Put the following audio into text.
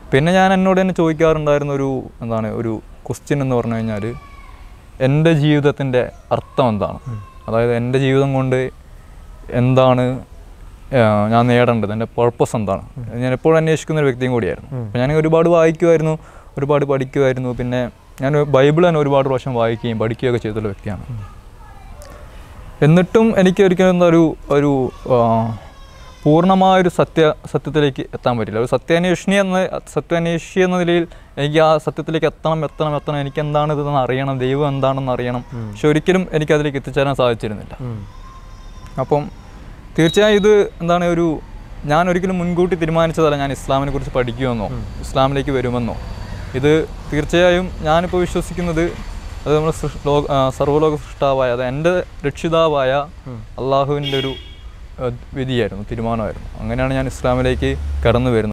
പിന്നെ ഞാൻ എന്നോട് തന്നെ ചോദിക്കാറുണ്ടായിരുന്ന ഒരു എന്താണ് ഒരു ക്വസ്റ്റ്യൻ എന്ന് പറഞ്ഞു കഴിഞ്ഞാൽ എൻ്റെ ജീവിതത്തിൻ്റെ അർത്ഥം എന്താണ് അതായത് എൻ്റെ ജീവിതം കൊണ്ട് എന്താണ് ആ, ഞാൻ നേടേണ്ടത് എൻ്റെ പർപ്പസ് എന്താണ് ഞാൻ എപ്പോഴും അന്വേഷിക്കുന്ന ഒരു വ്യക്തിയും കൂടിയായിരുന്നു അപ്പോൾ ഞാൻ ഒരുപാട് വായിക്കുമായിരുന്നു ഒരുപാട് പഠിക്കുമായിരുന്നു പിന്നെ ഞാൻ ബൈബിൾ തന്നെ ഒരുപാട് പ്രാവശ്യം വായിക്കുകയും പഠിക്കുകയൊക്കെ ചെയ്തിട്ടുള്ള വ്യക്തിയാണ് എന്നിട്ടും എനിക്ക് ഒരിക്കലും എന്താ ഒരു ഒരു ആ, പൂർണ്ണമായൊരു സത്യ സത്യത്തിലേക്ക് എത്താൻ പറ്റില്ല ഒരു സത്യാന്വേഷണി എന്ന സത്യാന്വേഷി എന്ന നിലയിൽ എനിക്ക് ആ സത്യത്തിലേക്ക് എത്തണം എത്തണം എത്തണം എനിക്ക് എന്താണ് ഇതെന്ന് അറിയണം ദൈവം എന്താണെന്ന് അറിയണം പക്ഷെ ഒരിക്കലും എനിക്ക് അതിലേക്ക് എത്തിച്ചേരാൻ സാധിച്ചിരുന്നില്ല അപ്പം തീർച്ചയായും ഇത് എന്താണ് ഒരു ഞാൻ ഒരിക്കലും മുൻകൂട്ടി തീരുമാനിച്ചതല്ല ഞാൻ ഇസ്ലാമിനെ കുറിച്ച് പഠിക്കുമെന്നോ ഇസ്ലാമിലേക്ക് വരുമെന്നോ ഇത് തീർച്ചയായും ഞാനിപ്പോൾ വിശ്വസിക്കുന്നത് അത് നമ്മൾ സൃഷ് ലോക ആ, സർവ്വലോക സൃഷ്ടാവായ അത് എൻ്റെ രക്ഷിതാവായ അള്ളാഹുവിൻ്റെ ഒരു ആ, വിധിയായിരുന്നു തീരുമാനമായിരുന്നു അങ്ങനെയാണ് ഞാൻ ഇസ്ലാമിലേക്ക് കടന്നു വരുന്നത്